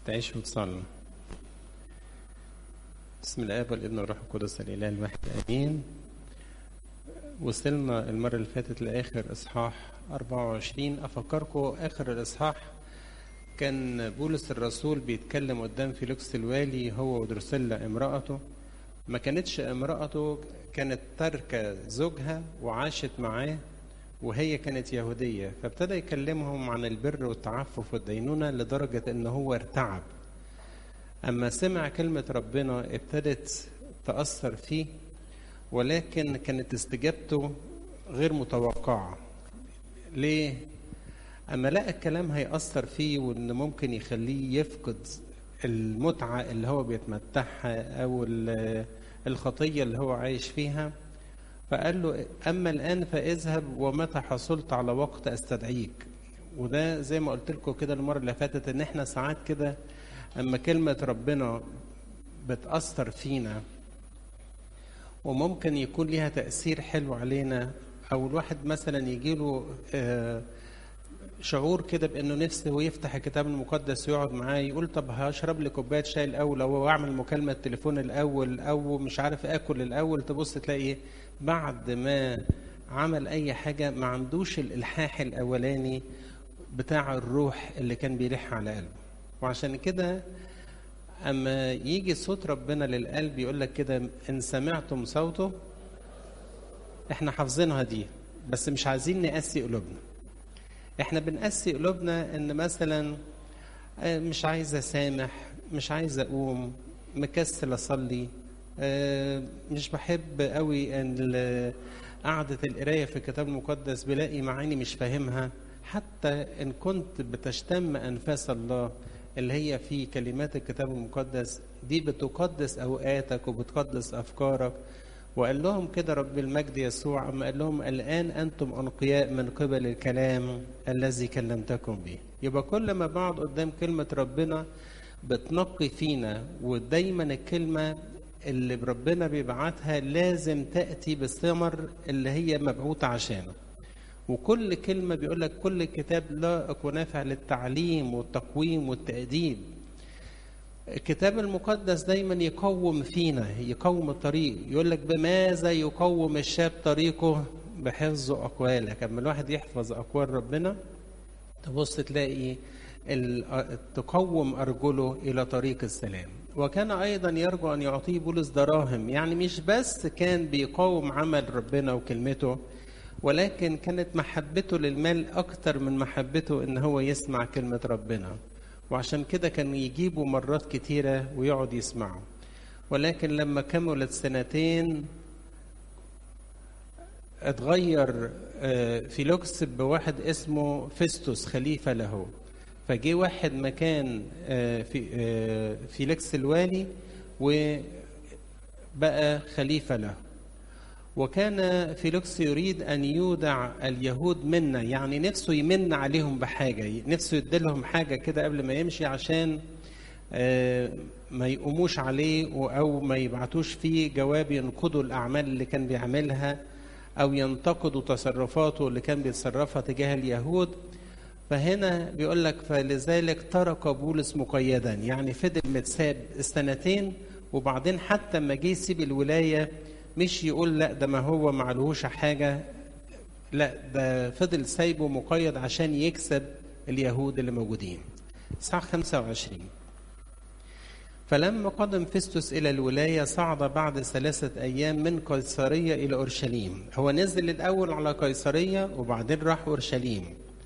تعيش وتصلي بسم الآب والابن والروح القدس الإله الواحد آمين وصلنا المرة اللي فاتت لآخر إصحاح 24 أفكركم آخر الإصحاح كان بولس الرسول بيتكلم قدام فيليكس الوالي هو ودرسيلا امرأته ما كانتش امرأته كانت تاركة زوجها وعاشت معاه وهي كانت يهودية فابتدى يكلمهم عن البر والتعفف والدينونة لدرجة ان هو ارتعب اما سمع كلمة ربنا ابتدت تأثر فيه ولكن كانت استجابته غير متوقعة ليه؟ أما لقى الكلام هيأثر فيه وإن ممكن يخليه يفقد المتعة اللي هو بيتمتعها أو الخطية اللي هو عايش فيها فقال له أما الآن فاذهب ومتى حصلت على وقت أستدعيك وده زي ما قلت لكم كده المرة اللي فاتت إن إحنا ساعات كده أما كلمة ربنا بتأثر فينا وممكن يكون ليها تأثير حلو علينا أو الواحد مثلا يجيله آه شعور كده بانه نفسه يفتح الكتاب المقدس ويقعد معاه يقول طب هشرب لي كوبايه شاي الاول او اعمل مكالمه تليفون الاول او مش عارف اكل الاول تبص تلاقي بعد ما عمل اي حاجه ما عندوش الالحاح الاولاني بتاع الروح اللي كان بيلح على قلبه وعشان كده اما يجي صوت ربنا للقلب يقول لك كده ان سمعتم صوته احنا حافظينها دي بس مش عايزين نقسي قلوبنا احنا بنقسي قلوبنا ان مثلا مش عايز اسامح مش عايز اقوم مكسل اصلي مش بحب قوي ان قعدة القراية في الكتاب المقدس بلاقي معاني مش فاهمها حتى ان كنت بتشتم انفاس الله اللي هي في كلمات الكتاب المقدس دي بتقدس اوقاتك وبتقدس افكارك وقال لهم كده رب المجد يسوع أما قال لهم الآن أنتم أنقياء من قبل الكلام الذي كلمتكم به يبقى كل ما بقعد قدام كلمة ربنا بتنقي فينا ودايما الكلمة اللي ربنا بيبعتها لازم تأتي بالثمر اللي هي مبعوثة عشانه وكل كلمة بيقول لك كل كتاب لائق ونافع للتعليم والتقويم والتأديب الكتاب المقدس دايما يقوم فينا يقوم الطريق يقول لك بماذا يقوم الشاب طريقه بحفظ اقوالك اما الواحد يحفظ اقوال ربنا تبص تلاقي تقوم ارجله الى طريق السلام وكان ايضا يرجو ان يعطيه بولس دراهم يعني مش بس كان بيقاوم عمل ربنا وكلمته ولكن كانت محبته للمال اكتر من محبته ان هو يسمع كلمه ربنا وعشان كده كان يجيبوا مرات كتيرة ويقعد يسمعوا ولكن لما كملت سنتين اتغير فيلوكس بواحد اسمه فيستوس خليفة له فجي واحد مكان في فيليكس الوالي وبقى خليفة له وكان فيليكس يريد أن يودع اليهود منا يعني نفسه يمن عليهم بحاجة نفسه يديلهم حاجة كده قبل ما يمشي عشان ما يقوموش عليه أو ما يبعتوش فيه جواب ينقضوا الأعمال اللي كان بيعملها أو ينتقدوا تصرفاته اللي كان بيتصرفها تجاه اليهود فهنا بيقول لك فلذلك ترك بولس مقيدا يعني فضل متساب سنتين وبعدين حتى ما جه يسيب الولايه مش يقول لا ده ما هو معلهوش حاجة لا ده فضل سايبه مقيد عشان يكسب اليهود اللي موجودين صح 25 فلما قدم فيستوس إلى الولاية صعد بعد ثلاثة أيام من قيصرية إلى أورشليم هو نزل الأول على قيصرية وبعدين راح أورشليم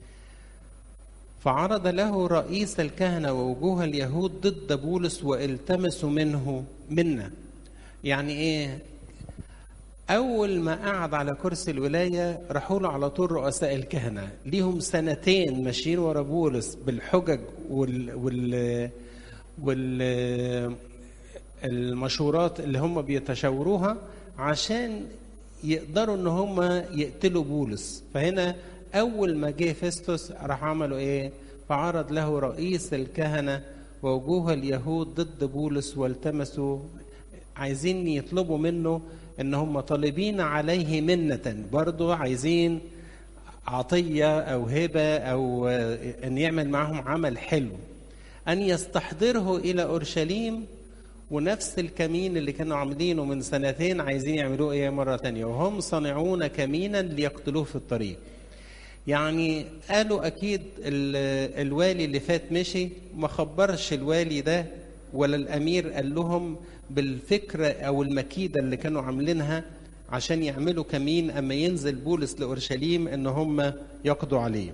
فعرض له رئيس الكهنة ووجوه اليهود ضد بولس والتمسوا منه منا يعني إيه أول ما قعد على كرسي الولاية راحوا له على طول رؤساء الكهنة ليهم سنتين ماشيين ورا بولس بالحجج وال وال وال المشورات اللي هم بيتشاوروها عشان يقدروا ان هم يقتلوا بولس فهنا اول ما جه فيستوس راح عملوا ايه فعرض له رئيس الكهنه ووجوه اليهود ضد بولس والتمسوا عايزين يطلبوا منه ان هم طالبين عليه منة برضو عايزين عطية او هبة او ان يعمل معهم عمل حلو أن يستحضره إلى أورشليم ونفس الكمين اللي كانوا عاملينه من سنتين عايزين يعملوه إيه مرة تانية وهم صانعون كمينا ليقتلوه في الطريق يعني قالوا أكيد الوالي اللي فات مشي ما خبرش الوالي ده ولا الأمير قال لهم بالفكرة أو المكيدة اللي كانوا عاملينها عشان يعملوا كمين أما ينزل بولس لأورشليم إن هم يقضوا عليه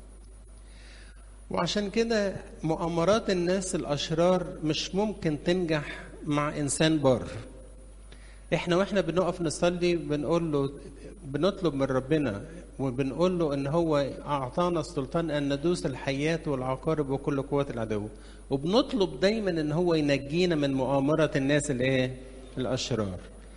وعشان كده مؤامرات الناس الأشرار مش ممكن تنجح مع إنسان بار إحنا وإحنا بنقف نصلي بنقول له بنطلب من ربنا وبنقول له إن هو أعطانا السلطان أن ندوس الحيات والعقارب وكل قوات العدو وبنطلب دايما إن هو ينجينا من مؤامرة الناس الإيه؟ الأشرار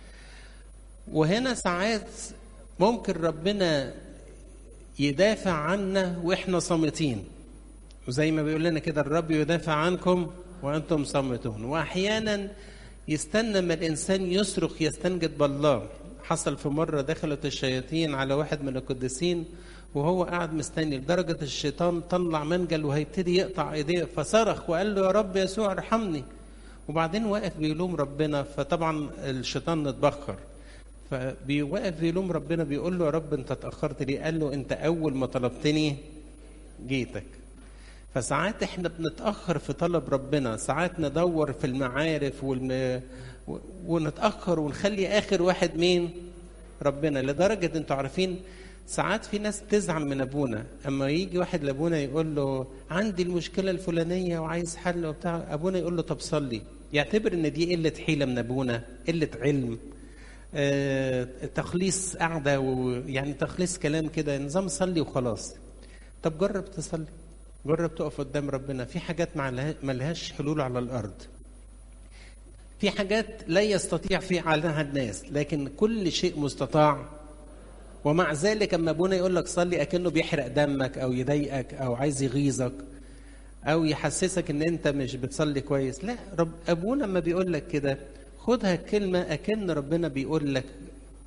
وهنا ساعات ممكن ربنا يدافع عنا واحنا صامتين وزي ما بيقول لنا كده الرب يدافع عنكم وانتم صامتون واحيانا يستنى ما الانسان يصرخ يستنجد بالله حصل في مره دخلت الشياطين على واحد من القديسين وهو قاعد مستني لدرجه الشيطان طلع منجل وهيبتدي يقطع ايديه فصرخ وقال له يا رب يسوع ارحمني وبعدين واقف بيلوم ربنا فطبعا الشيطان اتبخر فبيوقف يلوم ربنا بيقول له يا رب انت اتاخرت ليه؟ قال له انت اول ما طلبتني جيتك. فساعات احنا بنتاخر في طلب ربنا، ساعات ندور في المعارف والم... ونتاخر ونخلي اخر واحد مين؟ ربنا لدرجه انتوا عارفين ساعات في ناس تزعل من ابونا اما يجي واحد لابونا يقول له عندي المشكله الفلانيه وعايز حل وبتاع ابونا يقول له طب صلي يعتبر ان دي قله حيله من ابونا قله علم آه، تخليص قعده ويعني تخليص كلام كده نظام صلي وخلاص طب جرب تصلي جرب تقف قدام ربنا في حاجات ما لهاش حلول على الارض في حاجات لا يستطيع فعلها الناس لكن كل شيء مستطاع ومع ذلك اما ابونا يقول لك صلي اكنه بيحرق دمك او يضايقك او عايز يغيظك او يحسسك ان انت مش بتصلي كويس لا رب ابونا لما بيقول لك كده خدها كلمة أكن ربنا بيقول لك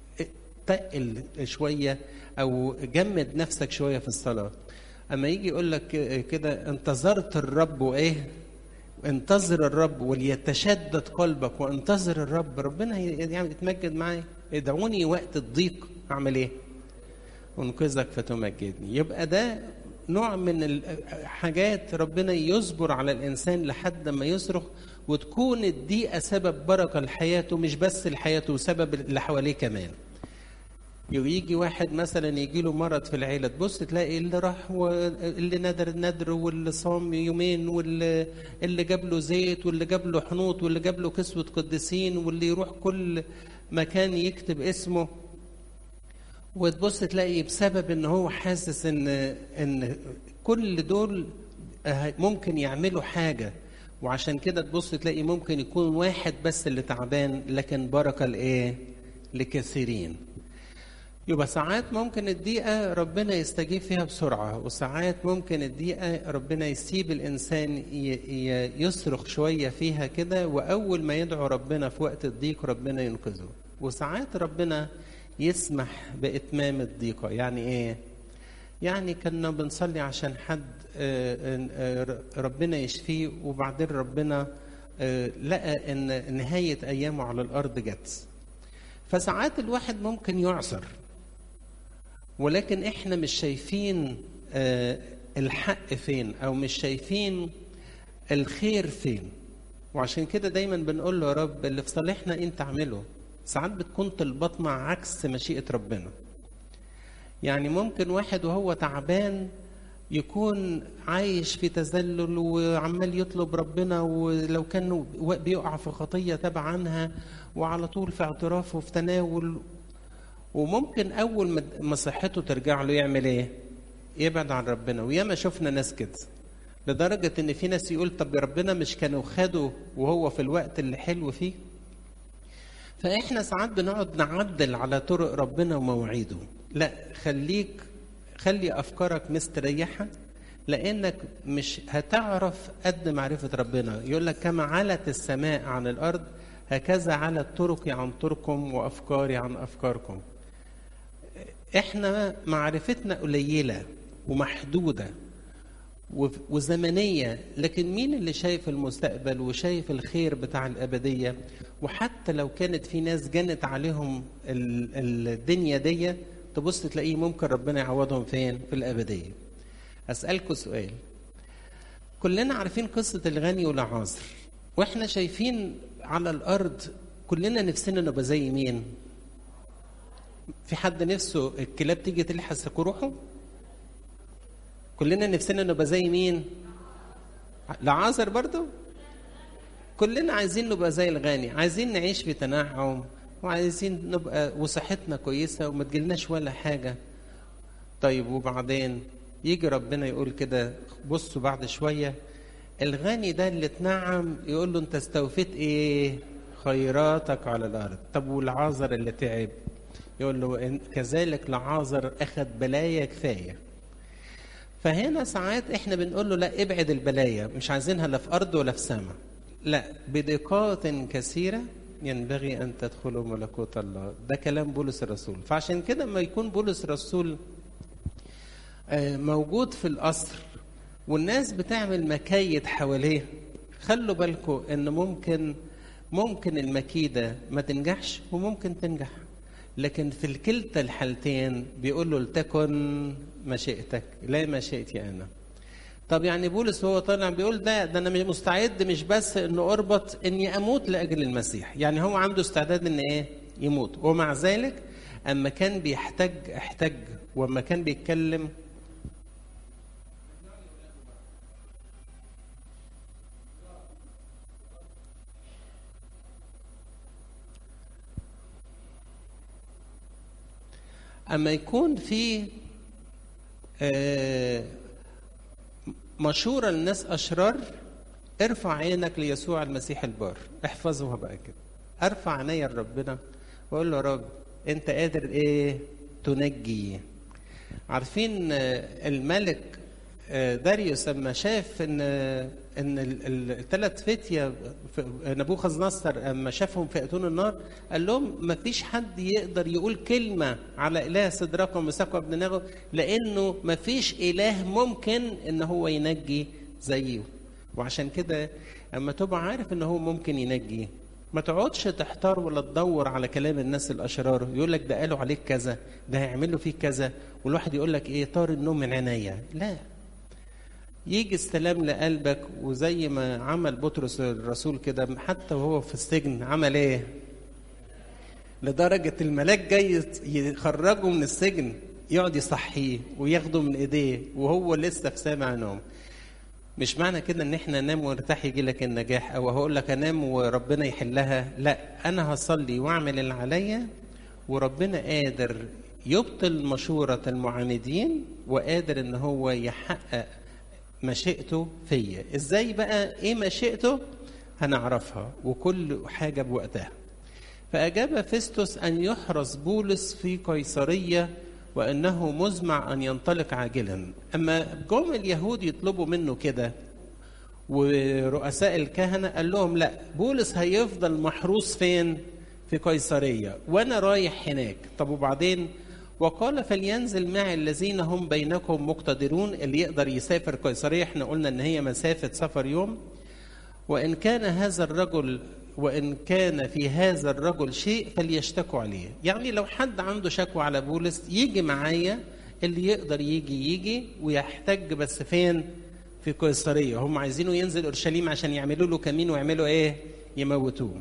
تقل شوية أو جمد نفسك شوية في الصلاة أما يجي يقول لك كده انتظرت الرب وإيه انتظر الرب وليتشدد قلبك وانتظر الرب ربنا يعني يتمجد معايا ادعوني وقت الضيق اعمل ايه انقذك فتمجدني يبقى ده نوع من الحاجات ربنا يصبر على الانسان لحد ما يصرخ وتكون الضيقه سبب بركه لحياته مش بس لحياته سبب اللي حواليه كمان يجي واحد مثلا يجي له مرض في العيله تبص تلاقي اللي راح واللي ندر الندر واللي صام يومين واللي اللي جاب له زيت واللي جاب له حنوط واللي جاب له كسوه قديسين واللي يروح كل مكان يكتب اسمه وتبص تلاقي بسبب ان هو حاسس ان ان كل دول ممكن يعملوا حاجه وعشان كده تبص تلاقي ممكن يكون واحد بس اللي تعبان لكن بركه لايه؟ لكثيرين. يبقى ساعات ممكن الدقيقة ربنا يستجيب فيها بسرعة وساعات ممكن الدقيقة ربنا يسيب الإنسان يصرخ شوية فيها كده وأول ما يدعو ربنا في وقت الضيق ربنا ينقذه وساعات ربنا يسمح بإتمام الضيقة يعني إيه؟ يعني كنا بنصلي عشان حد ربنا يشفيه وبعدين ربنا لقى ان نهايه ايامه على الارض جت فساعات الواحد ممكن يعصر ولكن احنا مش شايفين الحق فين او مش شايفين الخير فين وعشان كده دايما بنقول له يا رب اللي في صالحنا انت اعمله ساعات بتكون طلباتنا عكس مشيئه ربنا يعني ممكن واحد وهو تعبان يكون عايش في تذلل وعمال يطلب ربنا ولو كان بيقع في خطيه تبع عنها وعلى طول في اعتراف وفي تناول وممكن اول ما صحته ترجع له يعمل ايه؟ يبعد عن ربنا وياما شفنا ناس كده لدرجه ان في ناس يقول طب ربنا مش كانوا خدوا وهو في الوقت اللي حلو فيه فاحنا ساعات بنقعد نعدل على طرق ربنا ومواعيده لا خليك خلي افكارك مستريحه لانك مش هتعرف قد معرفه ربنا يقول لك كما علت السماء عن الارض هكذا علت طرقي عن طرقكم وافكاري عن افكاركم احنا معرفتنا قليله ومحدوده وف- وزمنية لكن مين اللي شايف المستقبل وشايف الخير بتاع الأبدية وحتى لو كانت في ناس جنت عليهم ال- الدنيا دي تبص تلاقيه ممكن ربنا يعوضهم فين في الأبدية أسألكوا سؤال كلنا عارفين قصة الغني والعاصر واحنا شايفين على الأرض كلنا نفسنا نبقى زي مين في حد نفسه الكلاب تيجي تلحس روحه كلنا نفسنا نبقى زي مين لعازر برضو كلنا عايزين نبقى زي الغني عايزين نعيش في تنعم وعايزين نبقى وصحتنا كويسة وما تجيلناش ولا حاجة طيب وبعدين يجي ربنا يقول كده بصوا بعد شوية الغني ده اللي اتنعم يقول له انت استوفيت ايه خيراتك على الارض طب والعازر اللي تعب يقول له إن- كذلك لعازر اخذ بلايا كفايه فهنا ساعات احنا بنقول له لا ابعد البلايا مش عايزينها لا في ارض ولا في سماء لا بدقات كثيره ينبغي ان تدخلوا ملكوت الله ده كلام بولس الرسول فعشان كده لما يكون بولس الرسول آه، موجود في القصر والناس بتعمل مكايد حواليه خلوا بالكم ان ممكن ممكن المكيده ما تنجحش وممكن تنجح لكن في كلتا الحالتين بيقول له لتكن مشيئتك لا مشيئتي انا طب يعني بولس وهو طالع بيقول ده ده انا مستعد مش بس انه اربط اني اموت لاجل المسيح يعني هو عنده استعداد ان ايه يموت ومع ذلك اما كان بيحتج احتج واما كان بيتكلم اما يكون في آه، مشورة للناس أشرار ارفع عينك ليسوع المسيح البار احفظوها بقى كده ارفع عيني لربنا واقول له يا رب انت قادر ايه تنجي عارفين آه، الملك آه، داريوس لما شاف ان ان الثلاث فتيه في- نبوخذ نصر اما شافهم في اتون النار قال لهم ما فيش حد يقدر يقول كلمه على اله صدراق ومساق وابن نغو لانه ما فيش اله ممكن ان هو ينجي زيه وعشان كده اما تبقى عارف ان هو ممكن ينجي ما تقعدش تحتار ولا تدور على كلام الناس الاشرار يقول لك ده قالوا عليك كذا ده هيعملوا فيك كذا والواحد يقول لك ايه طار النوم من عينيا لا يجي السلام لقلبك وزي ما عمل بطرس الرسول كده حتى وهو في السجن عمل ايه لدرجة الملاك جاي يخرجه من السجن يقعد يصحيه وياخده من ايديه وهو لسه في سامع نوم مش معنى كده ان احنا ننام ونرتاح يجي لك النجاح او هقول لك انام وربنا يحلها لا انا هصلي واعمل اللي عليا وربنا قادر يبطل مشورة المعاندين وقادر ان هو يحقق مشيئته فيا ازاي بقى ايه مشيئته هنعرفها وكل حاجة بوقتها فأجاب فيستوس أن يحرس بولس في قيصرية وأنه مزمع أن ينطلق عاجلا أما جم اليهود يطلبوا منه كده ورؤساء الكهنة قال لهم لا بولس هيفضل محروس فين في قيصرية وأنا رايح هناك طب وبعدين وقال فلينزل معي الذين هم بينكم مقتدرون اللي يقدر يسافر قيصرية احنا قلنا ان هي مسافة سفر يوم وإن كان هذا الرجل وإن كان في هذا الرجل شيء فليشتكوا عليه يعني لو حد عنده شكوى على بولس يجي معايا اللي يقدر يجي يجي ويحتج بس فين في قيصرية هم عايزينه ينزل أورشليم عشان يعملوا له كمين ويعملوا إيه يموتوه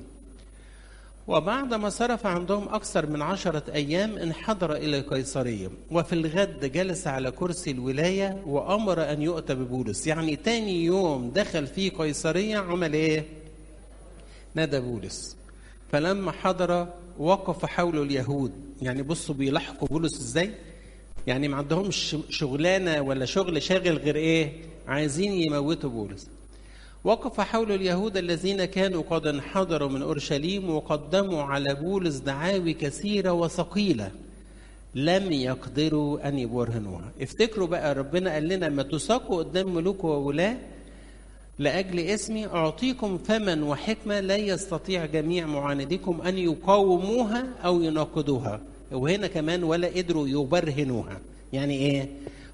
وبعد ما صرف عندهم أكثر من عشرة أيام انحدر إلى قيصرية وفي الغد جلس على كرسي الولاية وأمر أن يؤتى ببولس يعني تاني يوم دخل في قيصرية عمل إيه نادى بولس فلما حضر وقف حوله اليهود يعني بصوا بيلاحقوا بولس ازاي يعني ما عندهمش شغلانه ولا شغل شاغل غير ايه عايزين يموتوا بولس وقف حول اليهود الذين كانوا قد انحدروا من اورشليم وقدموا على بولس دعاوي كثيره وثقيله لم يقدروا ان يبرهنوها افتكروا بقى ربنا قال لنا ما تساقوا قدام ملوك وولاه لاجل اسمي اعطيكم فما وحكمه لا يستطيع جميع معانديكم ان يقاوموها او يناقضوها وهنا كمان ولا قدروا يبرهنوها يعني ايه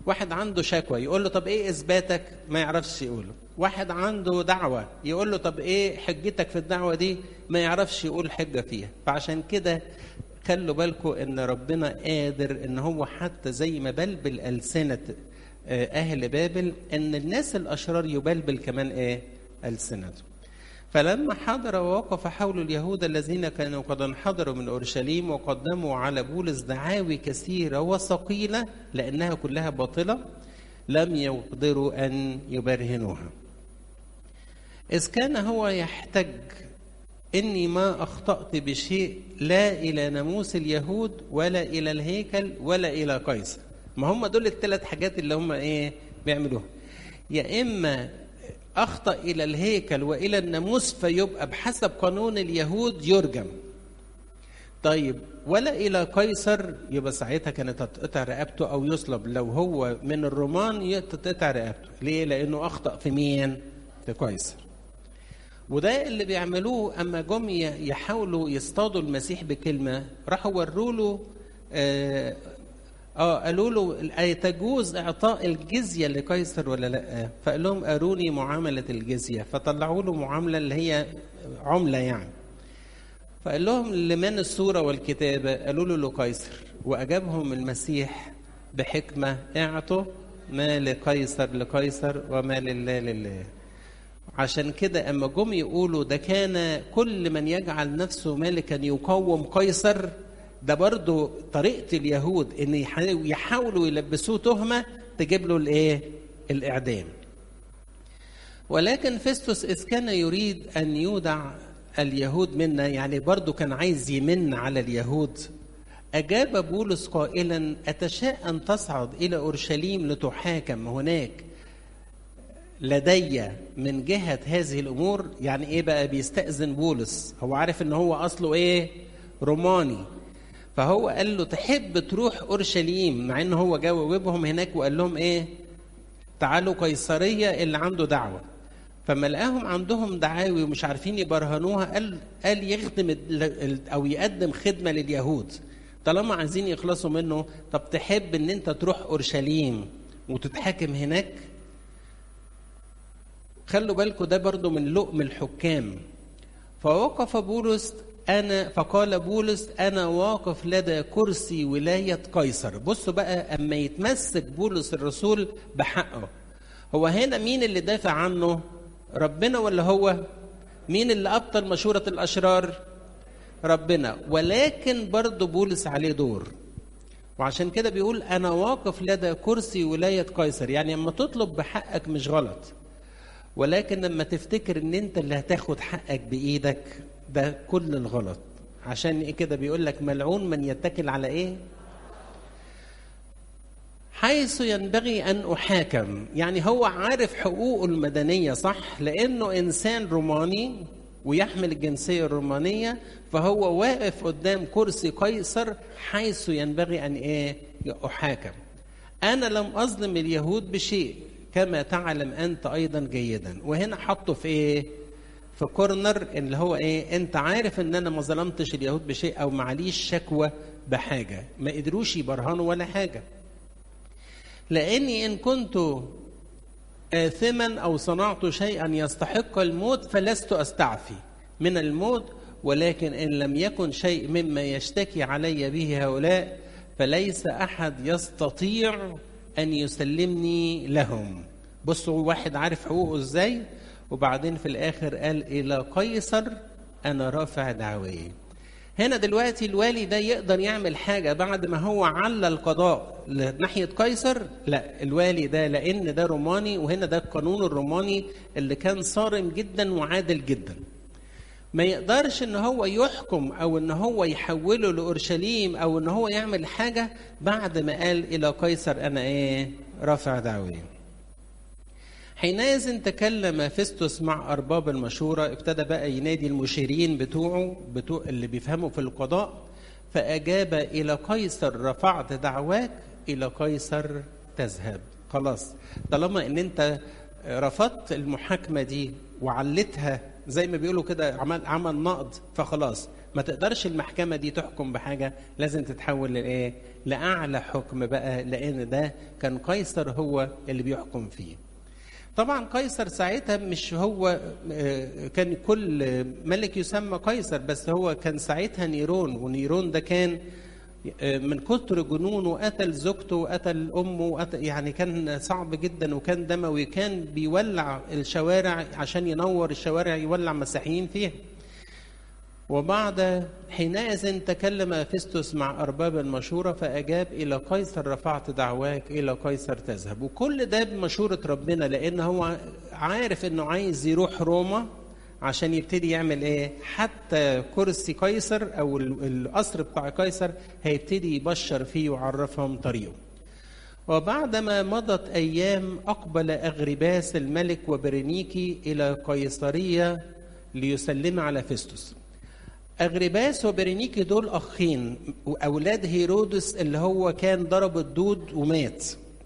واحد عنده شكوى يقول له طب ايه اثباتك ما يعرفش يقوله واحد عنده دعوه يقول له طب ايه حجتك في الدعوه دي ما يعرفش يقول حجه فيها فعشان كده خلوا بالكم ان ربنا قادر ان هو حتى زي ما بلبل السنه اهل بابل ان الناس الاشرار يبلبل كمان ايه السنتهم فلما حضر ووقف حول اليهود الذين كانوا قد انحدروا من اورشليم وقدموا على بولس دعاوي كثيره وثقيله لانها كلها باطله لم يقدروا ان يبرهنوها. اذ كان هو يحتج اني ما اخطات بشيء لا الى ناموس اليهود ولا الى الهيكل ولا الى قيصر. ما هم دول الثلاث حاجات اللي هم ايه بيعملوها. يا اما اخطا الى الهيكل والى الناموس فيبقى بحسب قانون اليهود يرجم طيب ولا الى قيصر يبقى ساعتها كانت تتقطع رقبته او يصلب لو هو من الرومان تتقطع رقبته ليه لانه اخطا في مين في قيصر وده اللي بيعملوه اما جم يحاولوا يصطادوا المسيح بكلمه راحوا وروا له آه اه قالوا له تجوز اعطاء الجزيه لقيصر ولا لا؟ فقال لهم اروني معامله الجزيه فطلعوا له معامله اللي هي عمله يعني. فقال لهم لمن الصوره والكتابه؟ قالوا له لقيصر واجابهم المسيح بحكمه اعطوا ما لقيصر لقيصر وما لله لله. عشان كده اما جم يقولوا ده كان كل من يجعل نفسه ملكا يقوم قيصر ده برضو طريقة اليهود ان يحاولوا يلبسوه تهمة تجيب له الايه الاعدام ولكن فيستوس اذ كان يريد ان يودع اليهود منا يعني برضو كان عايز يمن على اليهود اجاب بولس قائلا اتشاء ان تصعد الى اورشليم لتحاكم هناك لدي من جهة هذه الأمور يعني إيه بقى بيستأذن بولس هو عارف إن هو أصله إيه روماني فهو قال له تحب تروح اورشليم مع ان هو جاوبهم هناك وقال لهم ايه تعالوا قيصريه اللي عنده دعوه فما لقاهم عندهم دعاوي ومش عارفين يبرهنوها قال قال يخدم او يقدم خدمه لليهود طالما عايزين يخلصوا منه طب تحب ان انت تروح اورشليم وتتحاكم هناك خلوا بالكم ده برضو من لؤم الحكام فوقف بولس أنا فقال بولس أنا واقف لدى كرسي ولاية قيصر بصوا بقى أما يتمسك بولس الرسول بحقه هو هنا مين اللي دافع عنه ربنا ولا هو مين اللي أبطل مشورة الأشرار ربنا ولكن برضه بولس عليه دور وعشان كده بيقول أنا واقف لدى كرسي ولاية قيصر يعني أما تطلب بحقك مش غلط ولكن لما تفتكر ان انت اللي هتاخد حقك بايدك ده كل الغلط عشان ايه كده بيقول لك ملعون من يتكل على ايه حيث ينبغي ان احاكم يعني هو عارف حقوقه المدنيه صح لانه انسان روماني ويحمل الجنسيه الرومانيه فهو واقف قدام كرسي قيصر حيث ينبغي ان ايه احاكم انا لم اظلم اليهود بشيء كما تعلم انت ايضا جيدا وهنا حطه في ايه في كورنر اللي هو ايه انت عارف ان انا ما ظلمتش اليهود بشيء او معليش شكوى بحاجه ما قدروش يبرهنوا ولا حاجه لاني ان كنت آثما أو صنعت شيئا يستحق الموت فلست أستعفي من الموت ولكن إن لم يكن شيء مما يشتكي علي به هؤلاء فليس أحد يستطيع أن يسلمني لهم بصوا واحد عارف حقوقه إزاي وبعدين في الآخر قال إلى قيصر أنا رافع دعوي هنا دلوقتي الوالي ده يقدر يعمل حاجة بعد ما هو على القضاء ناحية قيصر لا الوالي ده لأن ده روماني وهنا ده القانون الروماني اللي كان صارم جدا وعادل جدا ما يقدرش ان هو يحكم او ان هو يحوله لاورشليم او ان هو يعمل حاجه بعد ما قال الى قيصر انا ايه رافع دعوي حينئذ تكلم فيستوس مع ارباب المشوره ابتدى بقى ينادي المشيرين بتوعه بتوع اللي بيفهموا في القضاء فاجاب الى قيصر رفعت دعواك الى قيصر تذهب خلاص طالما ان انت رفضت المحاكمه دي وعلتها زي ما بيقولوا كده عمل عمل نقض فخلاص ما تقدرش المحكمة دي تحكم بحاجة لازم تتحول لإيه؟ لأعلى حكم بقى لأن ده كان قيصر هو اللي بيحكم فيه. طبعا قيصر ساعتها مش هو كان كل ملك يسمى قيصر بس هو كان ساعتها نيرون ونيرون ده كان من كتر جنونه قتل زوجته وقتل امه وقتل يعني كان صعب جدا وكان دموي كان بيولع الشوارع عشان ينور الشوارع يولع مسيحيين فيها وبعد حينئذ تكلم فيستوس مع أرباب المشورة فأجاب إلى قيصر رفعت دعواك إلى قيصر تذهب وكل ده بمشورة ربنا لأن هو عارف إنه عايز يروح روما عشان يبتدي يعمل إيه حتى كرسي قيصر أو القصر بتاع قيصر هيبتدي يبشر فيه ويعرفهم طريقه وبعدما مضت أيام أقبل أغرباس الملك وبرنيكي إلى قيصرية ليسلم على فيستوس أغرباس وبرينيكي دول أخين وأولاد هيرودس اللي هو كان ضرب الدود ومات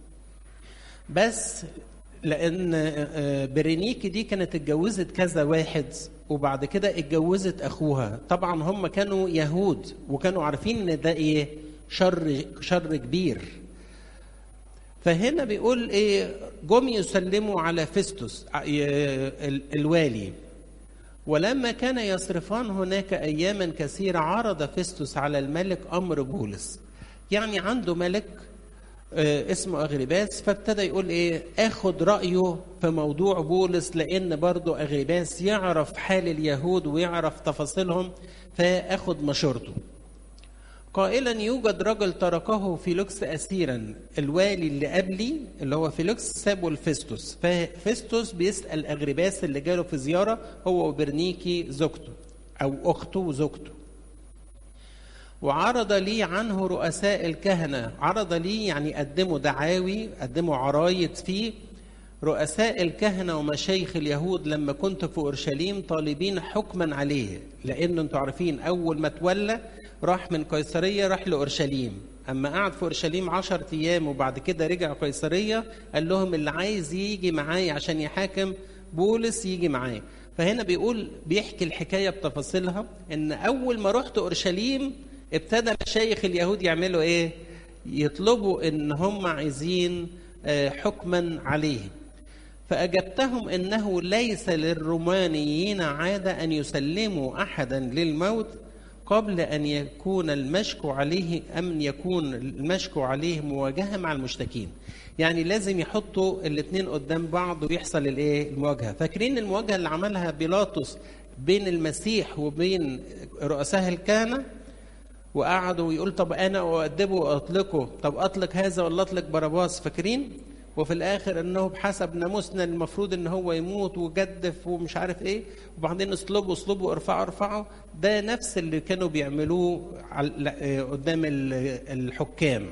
بس لأن برينيكي دي كانت اتجوزت كذا واحد وبعد كده اتجوزت أخوها طبعا هم كانوا يهود وكانوا عارفين إن ده إيه شر شر كبير فهنا بيقول إيه جم يسلموا على فيستوس الوالي ولما كان يصرفان هناك اياما كثيره عرض فيستوس على الملك امر بولس يعني عنده ملك اسمه اغرباس فابتدى يقول ايه اخد رايه في موضوع بولس لان برضه اغرباس يعرف حال اليهود ويعرف تفاصيلهم فاخد مشورته قائلا يوجد رجل تركه فيلوكس اسيرا الوالي اللي قبلي اللي هو فيلوكس سابه لفيستوس ففيستوس بيسال اغرباس اللي جاله في زياره هو وبرنيكي زوجته او اخته وزوجته وعرض لي عنه رؤساء الكهنه عرض لي يعني قدموا دعاوي قدموا عرايض فيه رؤساء الكهنه ومشايخ اليهود لما كنت في اورشليم طالبين حكما عليه لان انتوا عارفين اول ما تولى راح من قيصريه راح لاورشليم اما قعد في اورشليم عشر ايام وبعد كده رجع قيصريه قال لهم اللي عايز يجي معايا عشان يحاكم بولس يجي معايا فهنا بيقول بيحكي الحكايه بتفاصيلها ان اول ما رحت اورشليم ابتدى مشايخ اليهود يعملوا ايه يطلبوا ان هم عايزين حكما عليه فأجبتهم أنه ليس للرومانيين عادة أن يسلموا أحدا للموت قبل أن يكون المشكو عليه أم يكون المشكو عليه مواجهة مع المشتكين يعني لازم يحطوا الاثنين قدام بعض ويحصل الايه المواجهة فاكرين المواجهة اللي عملها بيلاطس بين المسيح وبين رؤساء الكهنة وقعدوا يقول طب انا اؤدبه واطلقه طب اطلق هذا ولا اطلق باراباس فاكرين وفي الاخر انه بحسب ناموسنا المفروض ان هو يموت وجدف ومش عارف ايه وبعدين اصلبوا اصلبوا ارفعوا ارفعوا ده نفس اللي كانوا بيعملوه قدام الحكام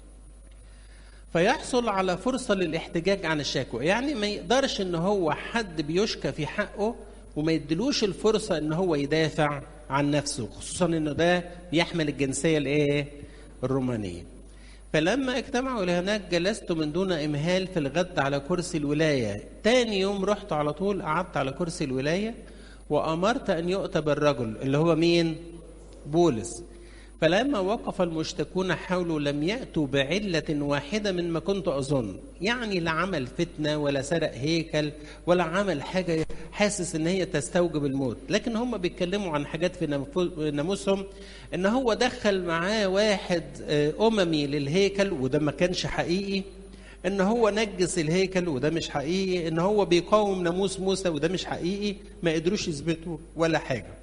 فيحصل على فرصة للاحتجاج عن الشكوى يعني ما يقدرش ان هو حد بيشكى في حقه وما يدلوش الفرصة ان هو يدافع عن نفسه خصوصا انه ده بيحمل الجنسية الايه الرومانية فلما اجتمعوا لهناك جلست من دون إمهال في الغد على كرسي الولاية تاني يوم رحت على طول قعدت على كرسي الولاية وأمرت أن يؤتى بالرجل اللي هو مين بولس فلما وقف المشتكون حوله لم يأتوا بعلة واحدة من ما كنت أظن يعني لا عمل فتنة ولا سرق هيكل ولا عمل حاجة حاسس ان هي تستوجب الموت لكن هم بيتكلموا عن حاجات في ناموسهم ان هو دخل معاه واحد اممي للهيكل وده ما كانش حقيقي ان هو نجس الهيكل وده مش حقيقي ان هو بيقاوم ناموس موسى وده مش حقيقي ما قدروش يثبتوا ولا حاجه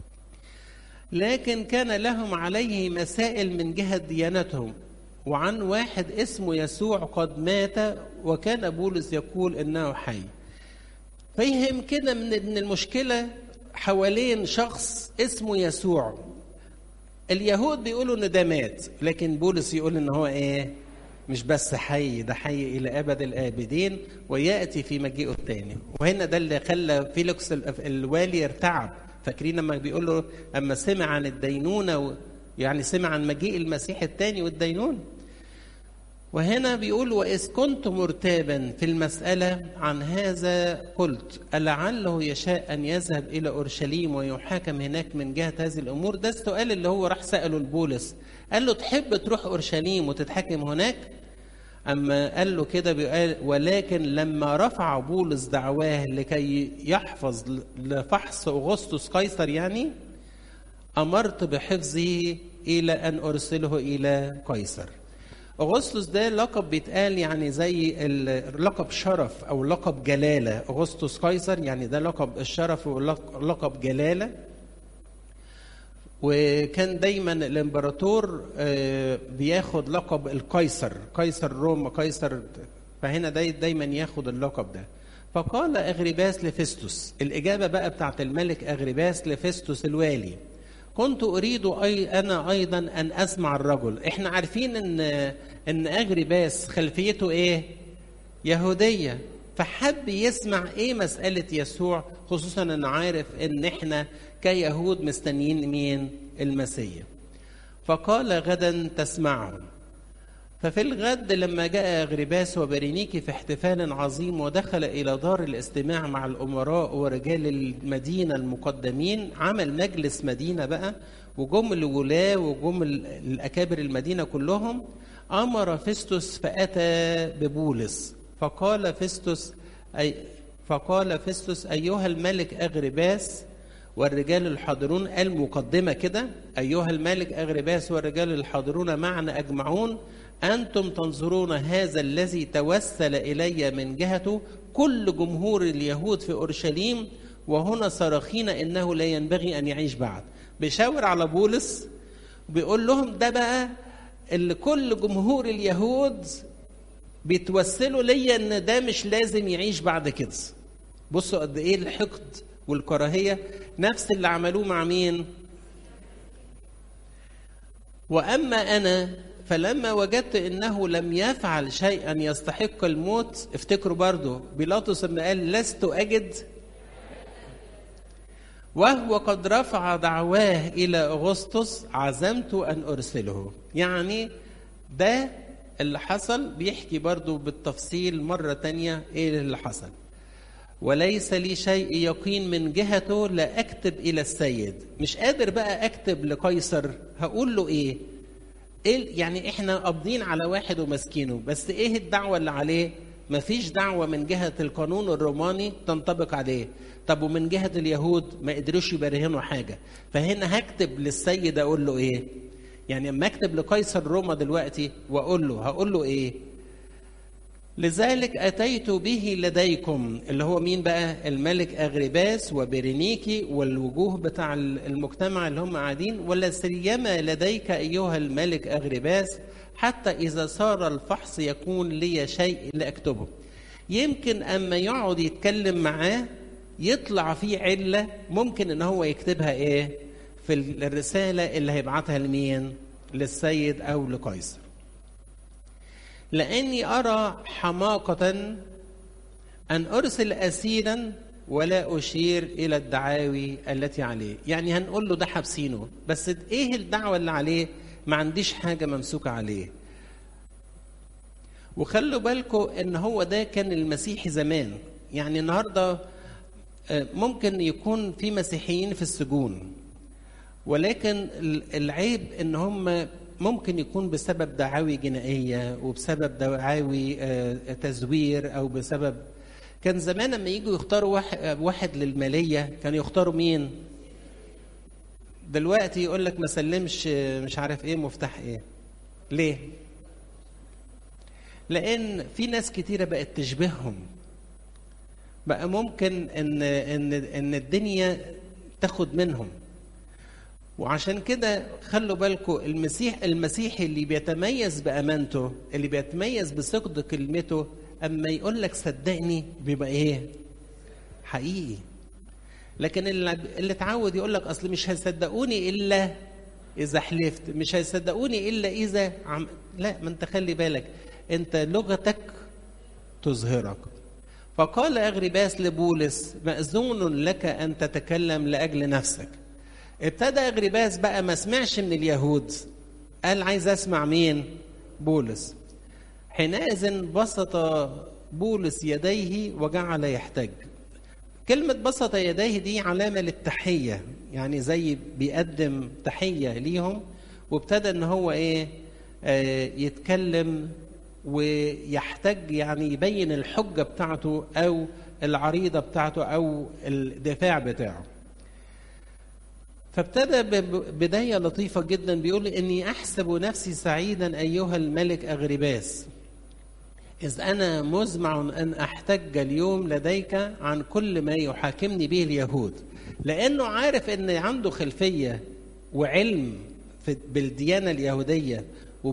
لكن كان لهم عليه مسائل من جهه ديانتهم وعن واحد اسمه يسوع قد مات وكان بولس يقول انه حي فيهم كده من ان المشكله حوالين شخص اسمه يسوع اليهود بيقولوا ان ده مات لكن بولس يقول ان هو ايه مش بس حي ده حي الى ابد الابدين وياتي في مجيئه الثاني وهنا ده اللي خلى فيليكس الوالي ارتعب فاكرين لما بيقول له اما سمع عن الدينونه و... يعني سمع عن مجيء المسيح الثاني والدينون وهنا بيقول وإذ كنت مرتابا في المسألة عن هذا قلت ألعله يشاء أن يذهب إلى أورشليم ويحاكم هناك من جهة هذه الأمور ده السؤال اللي هو راح سأله البولس قال له تحب تروح أورشليم وتتحاكم هناك أما قال له كده بيقال ولكن لما رفع بولس دعواه لكي يحفظ لفحص أغسطس قيصر يعني أمرت بحفظه إلى أن أرسله إلى قيصر أغسطس ده لقب بيتقال يعني زي لقب شرف أو لقب جلالة أغسطس قيصر يعني ده لقب الشرف ولقب جلالة وكان دايما الامبراطور بياخد لقب القيصر قيصر روما قيصر فهنا داي دايما ياخد اللقب ده فقال اغرباس لفيستوس الاجابه بقى بتاعت الملك اغرباس لفيستوس الوالي كنت اريد أي انا ايضا ان اسمع الرجل احنا عارفين ان ان اغرباس خلفيته ايه يهوديه فحب يسمع ايه مساله يسوع خصوصا انه عارف ان احنا كيهود مستنيين مين المسيح فقال غدا تسمعهم ففي الغد لما جاء أغرباس وبرينيكي في احتفال عظيم ودخل إلى دار الاستماع مع الأمراء ورجال المدينة المقدمين عمل مجلس مدينة بقى وجم الولاة وجم الأكابر المدينة كلهم أمر فيستوس فأتى ببولس فقال فيستوس أي فقال فيستوس أيها الملك أغرباس والرجال الحاضرون قال مقدمة كده أيها الملك أغرباس والرجال الحاضرون معنا أجمعون أنتم تنظرون هذا الذي توسل إلي من جهته كل جمهور اليهود في أورشليم وهنا صراخين إنه لا ينبغي أن يعيش بعد بيشاور على بولس بيقول لهم ده بقى اللي كل جمهور اليهود بيتوسلوا ليا ان ده مش لازم يعيش بعد كده بصوا قد ايه الحقد والكراهيه نفس اللي عملوه مع مين واما انا فلما وجدت انه لم يفعل شيئا يستحق الموت افتكروا برضو بيلاطس لما قال لست اجد وهو قد رفع دعواه الى اغسطس عزمت ان ارسله يعني ده اللي حصل بيحكي برضو بالتفصيل مرة تانية ايه اللي حصل وليس لي شيء يقين من جهته لا اكتب الى السيد مش قادر بقى اكتب لقيصر هقول له ايه ايه يعني احنا قابضين على واحد وماسكينه بس ايه الدعوه اللي عليه مفيش دعوه من جهه القانون الروماني تنطبق عليه طب ومن جهه اليهود ما قدروش يبرهنوا حاجه فهنا هكتب للسيد اقول له ايه يعني اما اكتب لقيصر روما دلوقتي واقول له هقول له ايه لذلك اتيت به لديكم اللي هو مين بقى الملك اغرباس وبرينيكي والوجوه بتاع المجتمع اللي هم قاعدين ولا سيما لديك ايها الملك اغرباس حتى اذا صار الفحص يكون لي شيء لاكتبه يمكن اما يقعد يتكلم معاه يطلع فيه عله ممكن ان هو يكتبها ايه في الرساله اللي هيبعتها لمين للسيد او لقيصر لاني ارى حماقه ان ارسل اسيرا ولا اشير الى الدعاوي التي عليه يعني هنقول له ده حابسينه بس ايه الدعوه اللي عليه ما عنديش حاجه ممسوكه عليه وخلوا بالكم ان هو ده كان المسيحي زمان يعني النهارده ممكن يكون في مسيحيين في السجون ولكن العيب ان هم ممكن يكون بسبب دعاوي جنائيه وبسبب دعاوي تزوير او بسبب كان زمان لما يجوا يختاروا واحد, واحد للماليه كانوا يختاروا مين؟ دلوقتي يقول لك ما سلمش مش عارف ايه مفتاح ايه ليه؟ لان في ناس كتيره بقت تشبههم بقى ممكن ان ان ان الدنيا تاخد منهم وعشان كده خلوا بالكم المسيح المسيحي اللي بيتميز بامانته اللي بيتميز بصدق كلمته اما يقول لك صدقني بيبقى ايه حقيقي لكن اللي, اللي اتعود يقول لك اصل مش هيصدقوني الا اذا حلفت مش هيصدقوني الا اذا عم... لا ما انت خلي بالك انت لغتك تظهرك فقال اغرباس لبولس ماذون لك ان تتكلم لاجل نفسك ابتدى اغرباس بقى ما سمعش من اليهود قال عايز اسمع مين بولس حينئذ بسط بولس يديه وجعل يحتج كلمة بسط يديه دي علامة للتحية يعني زي بيقدم تحية ليهم وابتدى ان هو ايه آه يتكلم ويحتج يعني يبين الحجة بتاعته او العريضة بتاعته او الدفاع بتاعه فابتدى بداية لطيفة جدا بيقول إني أحسب نفسي سعيدا أيها الملك أغرباس إذ أنا مزمع أن أحتج اليوم لديك عن كل ما يحاكمني به اليهود لأنه عارف أن عنده خلفية وعلم بالديانة اليهودية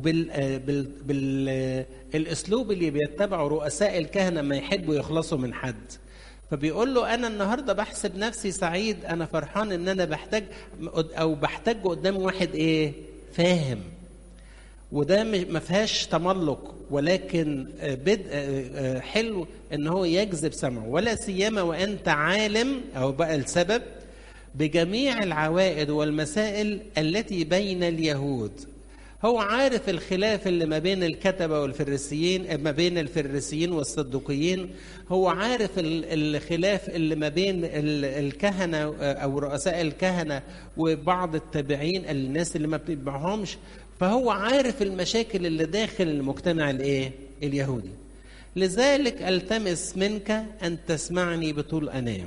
وبالأسلوب اللي بيتبعه رؤساء الكهنة ما يحبوا يخلصوا من حد فبيقول له انا النهارده بحسب نفسي سعيد انا فرحان ان انا بحتاج او بحتاج قدام واحد ايه فاهم وده ما فيهاش تملق ولكن بدء حلو ان هو يجذب سمعه ولا سيما وانت عالم او بقى السبب بجميع العوائد والمسائل التي بين اليهود هو عارف الخلاف اللي ما بين الكتبه والفريسيين ما بين الفريسيين والصدوقيين هو عارف الخلاف اللي ما بين الكهنه او رؤساء الكهنه وبعض التابعين الناس اللي ما بتتبعهمش فهو عارف المشاكل اللي داخل المجتمع الايه اليهودي لذلك التمس منك ان تسمعني بطول انام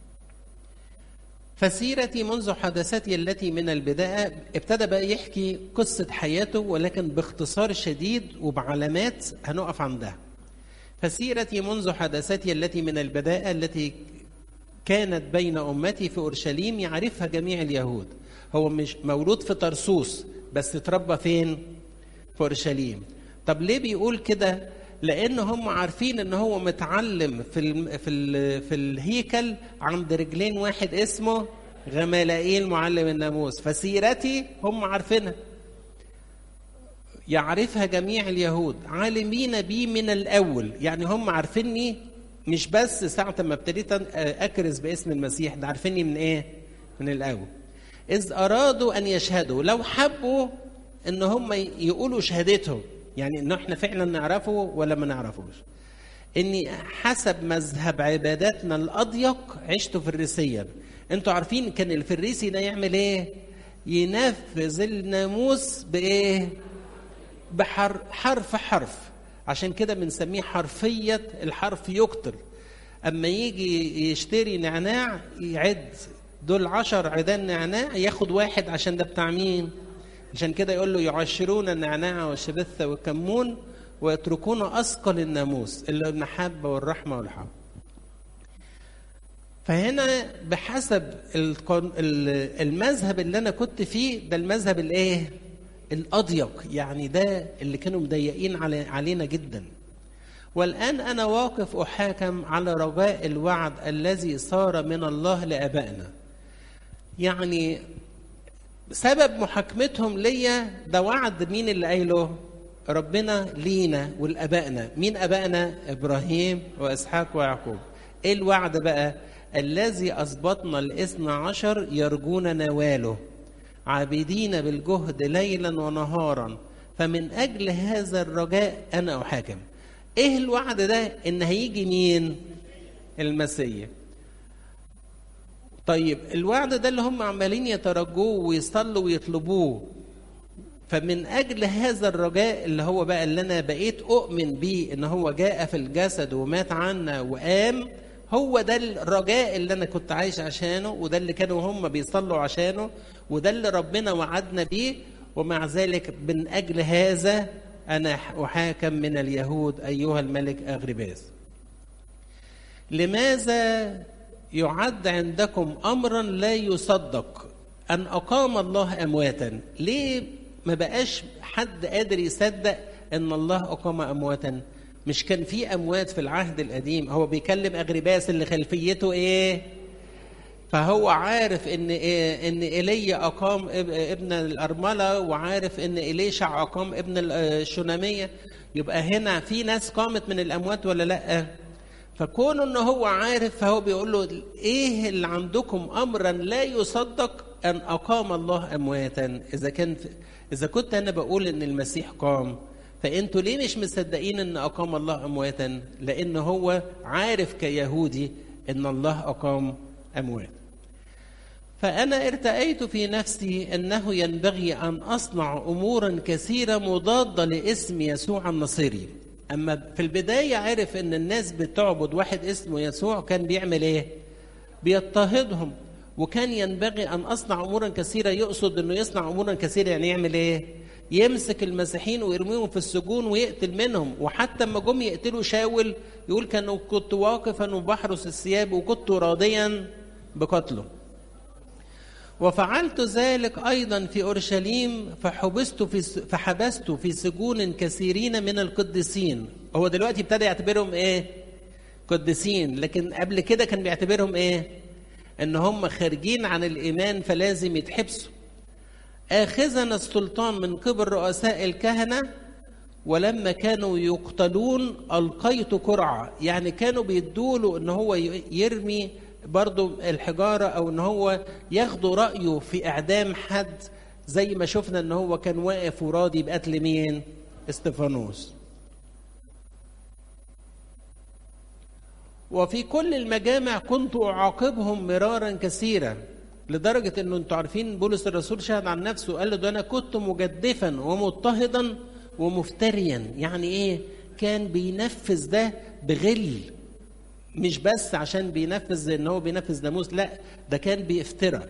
فسيرتي منذ حدثتي التي من البداية ابتدى بقى يحكي قصة حياته ولكن باختصار شديد وبعلامات هنقف عندها فسيرتي منذ حدثتي التي من البداية التي كانت بين أمتي في أورشليم يعرفها جميع اليهود هو مش مولود في طرسوس بس اتربى فين في أورشليم طب ليه بيقول كده لان هم عارفين ان هو متعلم في ال في ال في الهيكل عند رجلين واحد اسمه غمالائيل معلم الناموس فسيرتي هم عارفينها يعرفها جميع اليهود عالمين بي من الاول يعني هم عارفيني مش بس ساعة ما ابتديت أكرز باسم المسيح ده عارفيني من إيه؟ من الأول. إذ أرادوا أن يشهدوا لو حبوا إن هم يقولوا شهادتهم يعني إنه إحنا فعلا نعرفه ولا ما نعرفوش. إني حسب مذهب عباداتنا الأضيق عشت فريسيا. أنتوا عارفين كان الفريسي ده يعمل إيه؟ ينفذ الناموس بإيه؟ بحرف حرف حرف. عشان كده بنسميه حرفية الحرف يقتل أما يجي يشتري نعناع يعد دول عشر عيدان نعناع ياخد واحد عشان ده بتاع مين عشان كده يقول له يعشرون النعناع والشبثة والكمون ويتركون أثقل الناموس اللي المحبة والرحمة والحب فهنا بحسب المذهب اللي أنا كنت فيه ده المذهب الإيه؟ الأضيق يعني ده اللي كانوا مضيقين علينا جدا والآن أنا واقف أحاكم على رجاء الوعد الذي صار من الله لآبائنا يعني سبب محاكمتهم ليا ده وعد مين اللي قايله ربنا لينا والابائنا مين ابائنا ابراهيم واسحاق ويعقوب ايه الوعد بقى الذي اثبتنا الاثنى عشر يرجون نواله عابدين بالجهد ليلا ونهارا فمن اجل هذا الرجاء انا احاكم ايه الوعد ده ان هيجي مين المسيح طيب الوعد ده اللي هم عمالين يترجوه ويصلوا ويطلبوه فمن اجل هذا الرجاء اللي هو بقى اللي انا بقيت اؤمن بيه ان هو جاء في الجسد ومات عنا وقام هو ده الرجاء اللي انا كنت عايش عشانه وده اللي كانوا هم بيصلوا عشانه وده اللي ربنا وعدنا بيه ومع ذلك من اجل هذا انا احاكم من اليهود ايها الملك اغرباس لماذا يعد عندكم امرا لا يصدق ان اقام الله امواتا ليه ما بقاش حد قادر يصدق ان الله اقام امواتا مش كان في اموات في العهد القديم هو بيكلم اغرباس اللي خلفيته ايه فهو عارف ان إيه ان ايليا اقام ابن الارمله وعارف ان اليشع اقام ابن الشناميه يبقى هنا في ناس قامت من الاموات ولا لا فكون ان هو عارف فهو بيقول له ايه اللي عندكم امرا لا يصدق ان اقام الله امواتا اذا كان اذا كنت انا بقول ان المسيح قام فانتوا ليه مش مصدقين ان اقام الله امواتا لان هو عارف كيهودي ان الله اقام اموات فانا ارتأيت في نفسي انه ينبغي ان اصنع امورا كثيره مضاده لاسم يسوع النصيري اما في البدايه عرف ان الناس بتعبد واحد اسمه يسوع كان بيعمل ايه بيضطهدهم وكان ينبغي ان اصنع امورا كثيره يقصد انه يصنع امورا كثيره يعني يعمل ايه يمسك المسيحيين ويرميهم في السجون ويقتل منهم وحتى لما جم يقتلوا شاول يقول كانوا كنت واقفا وبحرس الثياب وكنت راضيا بقتله وفعلت ذلك ايضا في اورشليم فحبست في فحبست في سجون كثيرين من القديسين هو دلوقتي ابتدى يعتبرهم ايه قديسين لكن قبل كده كان بيعتبرهم ايه ان هم خارجين عن الايمان فلازم يتحبسوا اخذا السلطان من قبل رؤساء الكهنه ولما كانوا يقتلون القيت قرعه يعني كانوا بيدوا ان هو يرمي برضو الحجاره او ان هو ياخدوا رايه في اعدام حد زي ما شفنا ان هو كان واقف وراضي بقتل مين استفانوس وفي كل المجامع كنت اعاقبهم مرارا كثيرا لدرجه انه انتوا عارفين بولس الرسول شهد عن نفسه قال له ده انا كنت مجدفا ومضطهدا ومفتريا يعني ايه كان بينفذ ده بغل مش بس عشان بينفذ ان هو بينفذ ناموس لا ده كان بيفترى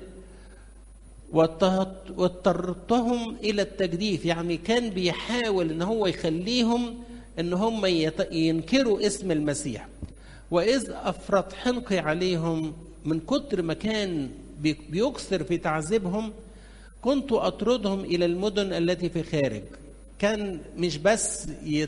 واضطرتهم الى التجديف يعني كان بيحاول ان هو يخليهم ان هم ينكروا اسم المسيح واذ افرط حنقي عليهم من كتر ما كان بيكثر في تعذيبهم كنت اطردهم الى المدن التي في خارج كان مش بس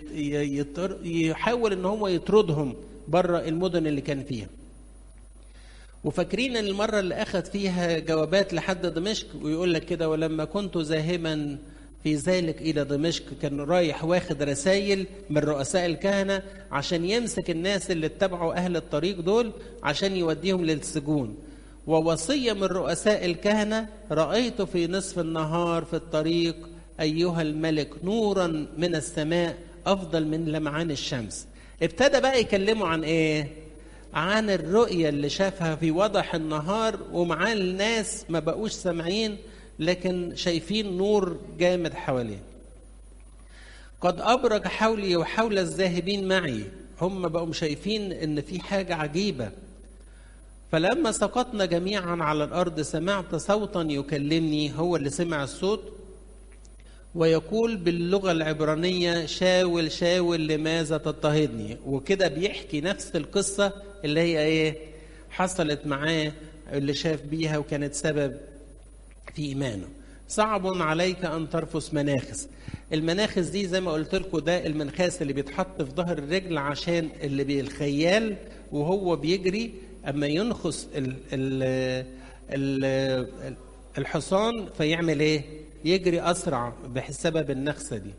يحاول ان هو يطردهم بره المدن اللي كان فيها وفاكرين المرة اللي أخذ فيها جوابات لحد دمشق ويقول لك كده ولما كنت ذاهبا في ذلك إلى دمشق كان رايح واخد رسائل من رؤساء الكهنة عشان يمسك الناس اللي اتبعوا أهل الطريق دول عشان يوديهم للسجون ووصية من رؤساء الكهنة رأيت في نصف النهار في الطريق أيها الملك نورا من السماء أفضل من لمعان الشمس ابتدى بقى يكلموا عن ايه عن الرؤية اللي شافها في وضح النهار ومعاه الناس ما بقوش سامعين لكن شايفين نور جامد حواليه قد أبرج حولي وحول الذاهبين معي هم بقوا شايفين ان في حاجة عجيبة فلما سقطنا جميعا على الأرض سمعت صوتا يكلمني هو اللي سمع الصوت ويقول باللغة العبرانية شاول شاول لماذا تضطهدني وكده بيحكي نفس القصة اللي هي ايه حصلت معاه اللي شاف بيها وكانت سبب في إيمانه صعب عليك أن ترفس مناخس المناخس دي زي ما قلت لكم ده المنخاس اللي بيتحط في ظهر الرجل عشان اللي بالخيال وهو بيجري أما ينخس ال ال ال الحصان فيعمل ايه يجري أسرع بسبب النخسة دي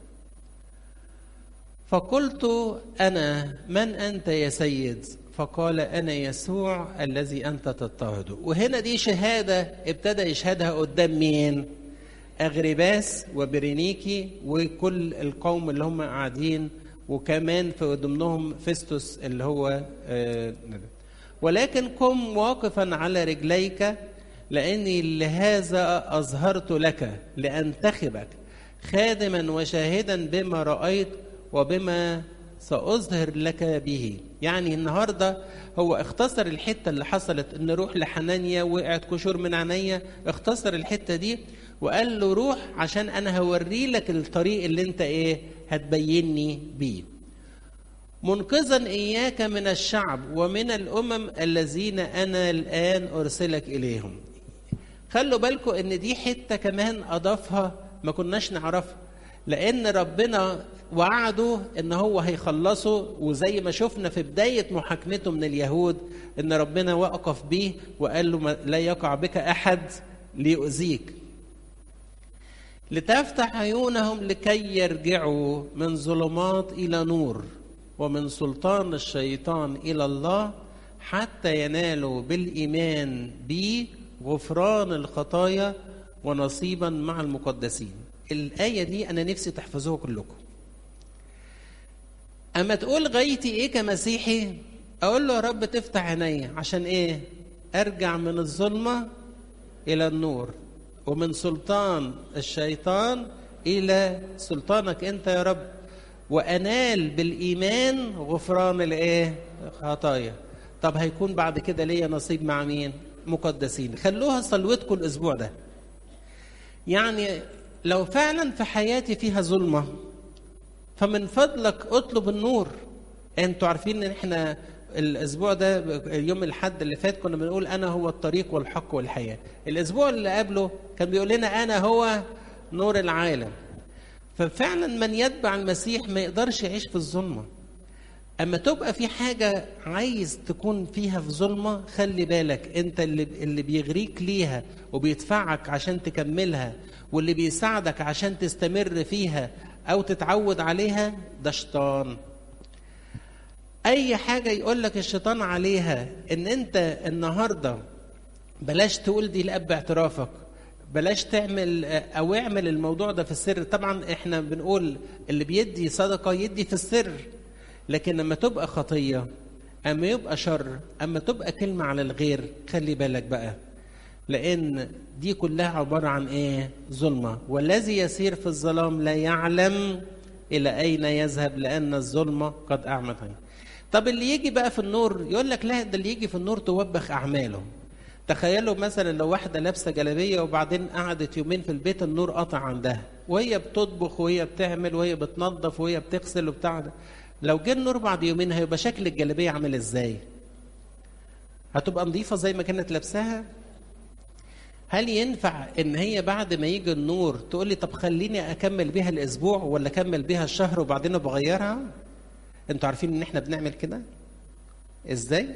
فقلت أنا من أنت يا سيد فقال أنا يسوع الذي أنت تضطهده وهنا دي شهادة ابتدى يشهدها قدام مين أغرباس وبرينيكي وكل القوم اللي هم قاعدين وكمان في ضمنهم فيستوس اللي هو آه ولكن قم واقفا على رجليك لاني لهذا اظهرت لك لانتخبك خادما وشاهدا بما رايت وبما ساظهر لك به يعني النهارده هو اختصر الحته اللي حصلت ان روح لحنانيا وقعت كشور من عينيا اختصر الحته دي وقال له روح عشان انا هوري لك الطريق اللي انت ايه هتبيني بيه منقذا اياك من الشعب ومن الامم الذين انا الان ارسلك اليهم خلوا بالكم ان دي حته كمان اضافها ما كناش نعرفها لان ربنا وعده ان هو هيخلصه وزي ما شفنا في بدايه محاكمته من اليهود ان ربنا وقف بيه وقال له لا يقع بك احد ليؤذيك لتفتح عيونهم لكي يرجعوا من ظلمات الى نور ومن سلطان الشيطان الى الله حتى ينالوا بالايمان بي غفران الخطايا ونصيبا مع المقدسين الآية دي أنا نفسي تحفظوها كلكم اما تقول غايتي ايه كمسيحي اقول له يا رب تفتح عيني عشان ايه ارجع من الظلمه الى النور ومن سلطان الشيطان الى سلطانك انت يا رب وانال بالايمان غفران الايه خطايا طب هيكون بعد كده ليا نصيب مع مين مقدسين خلوها صلوتكم الاسبوع ده يعني لو فعلا في حياتي فيها ظلمه فمن فضلك اطلب النور انتوا عارفين ان احنا الاسبوع ده يوم الحد اللي فات كنا بنقول انا هو الطريق والحق والحياه الاسبوع اللي قبله كان بيقول لنا انا هو نور العالم ففعلا من يتبع المسيح ما يقدرش يعيش في الظلمه اما تبقى في حاجه عايز تكون فيها في ظلمه خلي بالك انت اللي اللي بيغريك ليها وبيدفعك عشان تكملها واللي بيساعدك عشان تستمر فيها او تتعود عليها ده شيطان اي حاجه يقول لك الشيطان عليها ان انت النهارده بلاش تقول دي لاب اعترافك بلاش تعمل او اعمل الموضوع ده في السر طبعا احنا بنقول اللي بيدي صدقه يدي في السر لكن لما تبقى خطيه اما يبقى شر اما تبقى كلمه على الغير خلي بالك بقى لان دي كلها عباره عن ايه ظلمه والذي يسير في الظلام لا يعلم الى اين يذهب لان الظلمه قد اعمت عينه طب اللي يجي بقى في النور يقول لك لا ده اللي يجي في النور توبخ اعماله تخيلوا مثلا لو واحده لابسه جلابيه وبعدين قعدت يومين في البيت النور قطع عندها وهي بتطبخ وهي بتعمل وهي بتنظف وهي بتغسل وبتاع لو جه النور بعد يومين هيبقى شكل الجلابيه عامل ازاي هتبقى نظيفه زي ما كانت لابساها هل ينفع ان هي بعد ما يجي النور تقول لي طب خليني اكمل بيها الاسبوع ولا اكمل بيها الشهر وبعدين بغيرها انتوا عارفين ان احنا بنعمل كده ازاي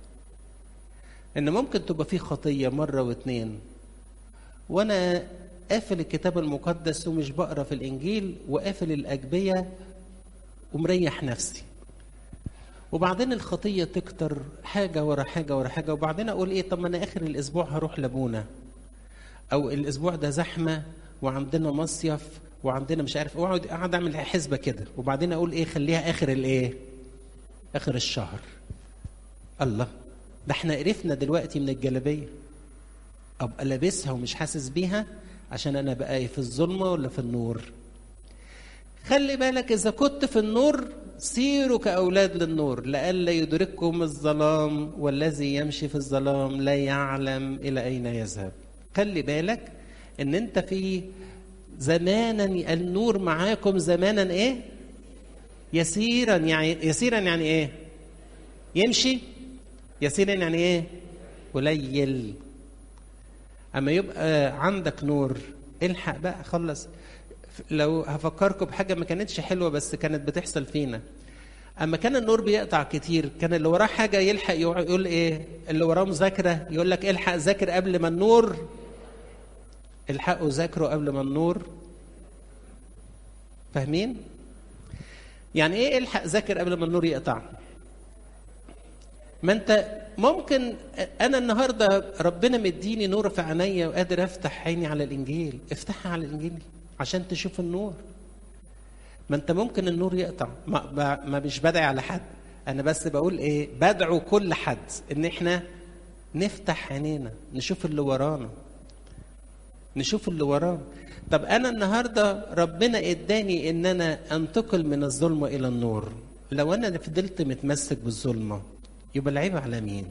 ان ممكن تبقى في خطيه مره واتنين وانا قافل الكتاب المقدس ومش بقرا في الانجيل وقافل الاجبيه ومريح نفسي وبعدين الخطيه تكتر حاجه ورا حاجه ورا حاجه وبعدين اقول ايه طب ما انا اخر الاسبوع هروح لابونا او الاسبوع ده زحمه وعندنا مصيف وعندنا مش عارف اقعد اقعد اعمل حسبه كده وبعدين اقول ايه خليها اخر الايه اخر الشهر الله ده احنا قرفنا دلوقتي من الجلابيه ابقى لابسها ومش حاسس بيها عشان انا بقى في الظلمه ولا في النور خلي بالك اذا كنت في النور سيروا كاولاد للنور لئلا يدرككم الظلام والذي يمشي في الظلام لا يعلم الى اين يذهب خلي بالك ان انت في زمانا النور معاكم زمانا ايه يسيرا يعني يسيرا يعني ايه يمشي يسيرا يعني ايه قليل اما يبقى عندك نور الحق بقى خلص لو هفكركم بحاجه ما كانتش حلوه بس كانت بتحصل فينا اما كان النور بيقطع كتير كان اللي وراه حاجه يلحق يقول ايه اللي وراه مذاكره يقول لك الحق ذاكر قبل ما النور الحقوا ذاكروا قبل ما النور فاهمين يعني ايه الحق ذاكر قبل ما النور يقطع ما انت ممكن انا النهارده ربنا مديني نور في عينيا وقادر افتح عيني على الانجيل افتحها على الانجيل عشان تشوف النور ما انت ممكن النور يقطع ما, ما مش بدعي على حد انا بس بقول ايه بدعو كل حد ان احنا نفتح عينينا نشوف اللي ورانا نشوف اللي وراه طب انا النهارده ربنا اداني ان انا انتقل من الظلمه الى النور لو انا فضلت متمسك بالظلمه يبقى العيب على مين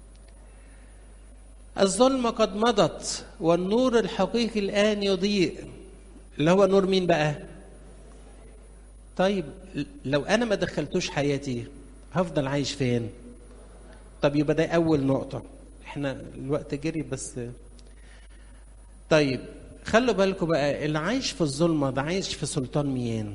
الظلمه قد مضت والنور الحقيقي الان يضيء اللي هو نور مين بقى طيب لو انا ما دخلتوش حياتي هفضل عايش فين طب يبقى ده اول نقطه احنا الوقت جري بس طيب خلوا بالكم بقى اللي عايش في الظلمه ده عايش في سلطان مين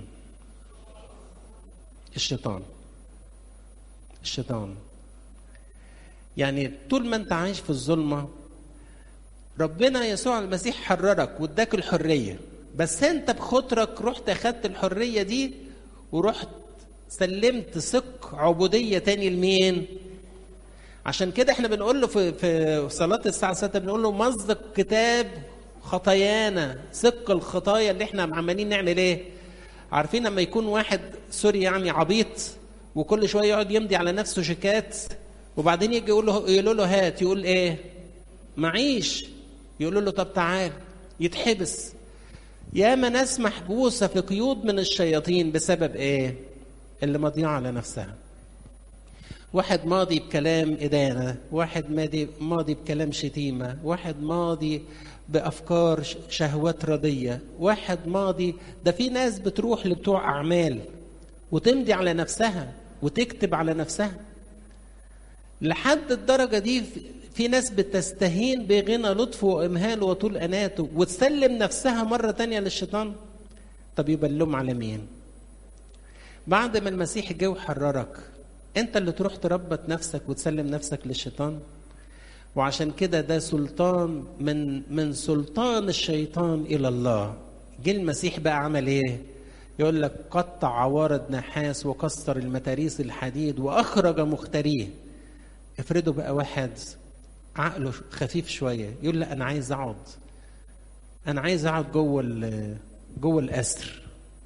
الشيطان الشيطان يعني طول ما انت عايش في الظلمه ربنا يسوع المسيح حررك واداك الحريه بس انت بخطرك رحت اخدت الحريه دي ورحت سلمت ثق عبوديه تاني لمين عشان كده احنا بنقول له في في صلاه الساعه 6 بنقول له مصدق كتاب خطايانا ثق الخطايا اللي احنا عمالين نعمل ايه عارفين لما يكون واحد سوري يعني عبيط وكل شويه يقعد يمضي على نفسه شيكات وبعدين يجي يقول له يقولوا له هات يقول ايه معيش يقولوا له طب تعال يتحبس ياما ناس محبوسه في قيود من الشياطين بسبب ايه اللي ماضيه على نفسها واحد ماضي بكلام إدانة واحد ماضي, ماضي بكلام شتيمة واحد ماضي بأفكار شهوات ردية واحد ماضي ده في ناس بتروح لبتوع أعمال وتمضي على نفسها وتكتب على نفسها لحد الدرجة دي في ناس بتستهين بغنى لطفه وإمهاله وطول أناته وتسلم نفسها مرة تانية للشيطان طب يبقى اللوم على مين بعد ما المسيح جه وحررك انت اللي تروح تربط نفسك وتسلم نفسك للشيطان وعشان كده ده سلطان من من سلطان الشيطان الى الله جه المسيح بقى عمل ايه يقول لك قطع عوارض نحاس وكسر المتاريس الحديد واخرج مختاريه افرضوا بقى واحد عقله خفيف شويه يقول لا انا عايز اقعد انا عايز اقعد جوه جوه الاسر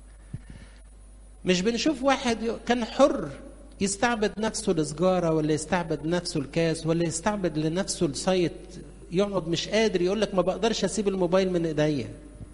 مش بنشوف واحد كان حر يستعبد نفسه لسجارة ولا يستعبد نفسه الكاس ولا يستعبد لنفسه السايت يقعد مش قادر يقول لك ما بقدرش اسيب الموبايل من ايديا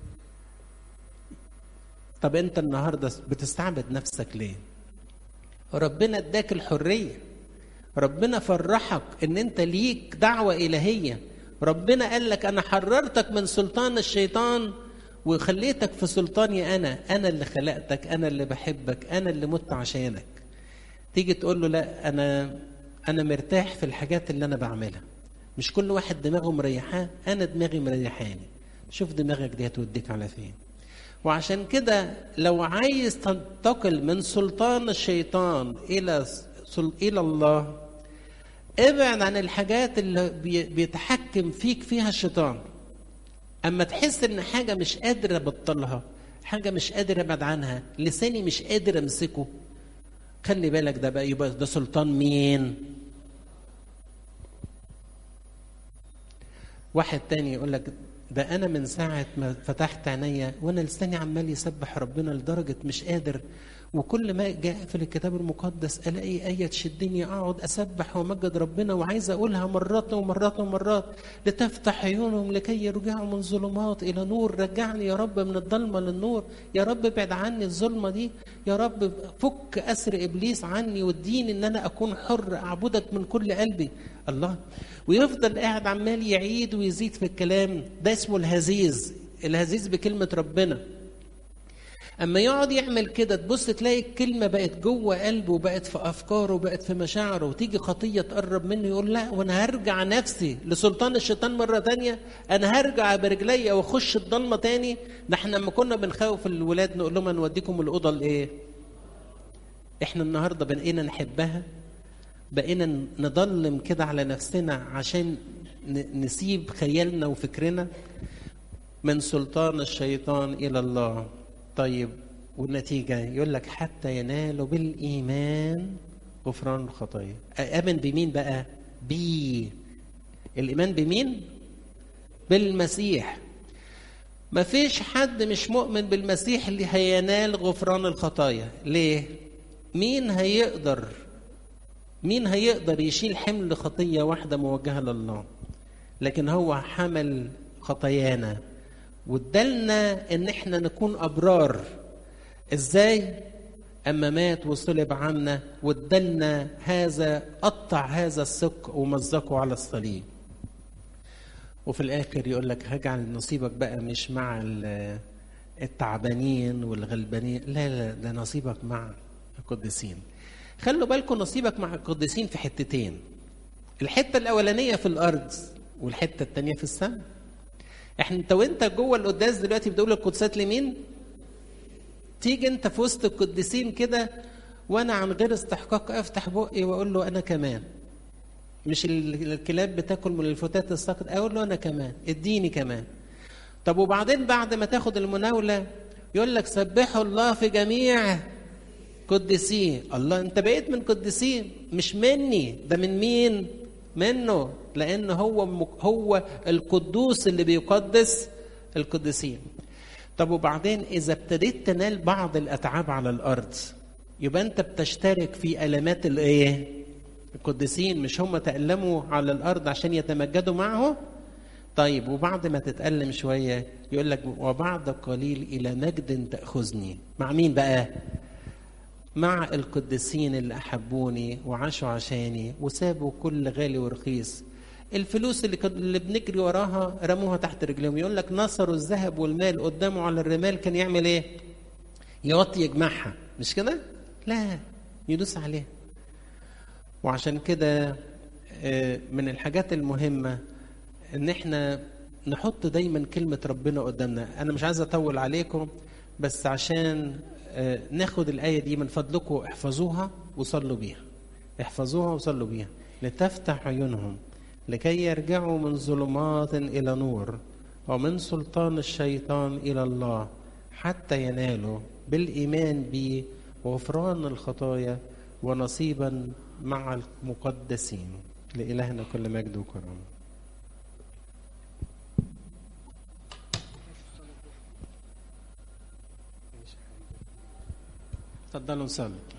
طب انت النهارده بتستعبد نفسك ليه ربنا اداك الحريه ربنا فرحك ان انت ليك دعوه الهيه ربنا قال لك انا حررتك من سلطان الشيطان وخليتك في سلطاني انا انا اللي خلقتك انا اللي بحبك انا اللي مت عشانك تيجي تقول له لا انا انا مرتاح في الحاجات اللي انا بعملها مش كل واحد دماغه مريحاه انا دماغي مريحاني شوف دماغك دي هتوديك على فين وعشان كده لو عايز تنتقل من سلطان الشيطان الى الى الله ابعد عن الحاجات اللي بيتحكم فيك فيها الشيطان اما تحس ان حاجه مش قادر ابطلها حاجه مش قادر ابعد عنها لساني مش قادر امسكه خلي بالك ده بقى يبقى ده سلطان مين واحد تاني يقول لك ده انا من ساعه ما فتحت عينيا وانا لساني عمال يسبح ربنا لدرجه مش قادر وكل ما جاء في الكتاب المقدس الاقي ايه تشدني اقعد اسبح وامجد ربنا وعايز اقولها مرات ومرات ومرات لتفتح عيونهم لكي يرجعوا من ظلمات الى نور رجعني يا رب من الضلمه للنور يا رب ابعد عني الظلمه دي يا رب فك اسر ابليس عني واديني ان انا اكون حر اعبدك من كل قلبي الله ويفضل قاعد عمال يعيد ويزيد في الكلام ده اسمه الهزيز الهزيز بكلمه ربنا اما يقعد يعمل كده تبص تلاقي الكلمه بقت جوه قلبه وبقت في افكاره وبقت في مشاعره وتيجي خطيه تقرب منه يقول لا وانا هرجع نفسي لسلطان الشيطان مره تانية انا هرجع برجليا واخش الضلمه تاني ده احنا لما كنا بنخوف الولاد نقول لهم نوديكم الاوضه الايه احنا النهارده بقينا نحبها بقينا نضلم كده على نفسنا عشان نسيب خيالنا وفكرنا من سلطان الشيطان الى الله طيب والنتيجة يقول لك حتى ينالوا بالإيمان غفران الخطايا آمن بمين بقى بي الإيمان بمين بالمسيح ما فيش حد مش مؤمن بالمسيح اللي هينال غفران الخطايا ليه مين هيقدر مين هيقدر يشيل حمل خطية واحدة موجهة لله لكن هو حمل خطايانا وادالنا ان احنا نكون ابرار ازاي اما مات وصلب عنا وادالنا هذا قطع هذا السك ومزقه على الصليب وفي الاخر يقول لك هجعل نصيبك بقى مش مع التعبانين والغلبانين لا لا ده نصيبك مع القديسين خلوا بالكم نصيبك مع القديسين في حتتين الحته الاولانيه في الارض والحته الثانيه في السماء احنا انت وانت جوه القداس دلوقتي بتقول القدسات لمين؟ تيجي انت في وسط القديسين كده وانا عن غير استحقاق افتح بقي واقول له انا كمان مش الكلاب بتاكل من الفتات الساقط اقول له انا كمان اديني كمان طب وبعدين بعد ما تاخد المناوله يقول لك سبحوا الله في جميع قديسين الله انت بقيت من قديسين مش مني ده من مين منه لان هو هو القدوس اللي بيقدس القديسين طب وبعدين اذا ابتديت تنال بعض الاتعاب على الارض يبقى انت بتشترك في المات الايه القديسين مش هم تألموا على الارض عشان يتمجدوا معه طيب وبعد ما تتألم شوية يقول لك وبعد قليل إلى مجد تأخذني مع مين بقى مع القديسين اللي أحبوني وعاشوا عشاني وسابوا كل غالي ورخيص الفلوس اللي كد... اللي بنجري وراها رموها تحت رجلهم يقول لك نصروا الذهب والمال قدامه على الرمال كان يعمل ايه يوطي يجمعها مش كده لا يدوس عليها وعشان كده من الحاجات المهمه ان احنا نحط دايما كلمة ربنا قدامنا انا مش عايز اطول عليكم بس عشان ناخد الآية دي من فضلكم احفظوها وصلوا بيها احفظوها وصلوا بيها لتفتح عيونهم لكي يرجعوا من ظلمات إلى نور ومن سلطان الشيطان إلى الله حتى ينالوا بالإيمان بي وغفران الخطايا ونصيبا مع المقدسين لإلهنا كل مجد وكرامه تفضلوا نصلي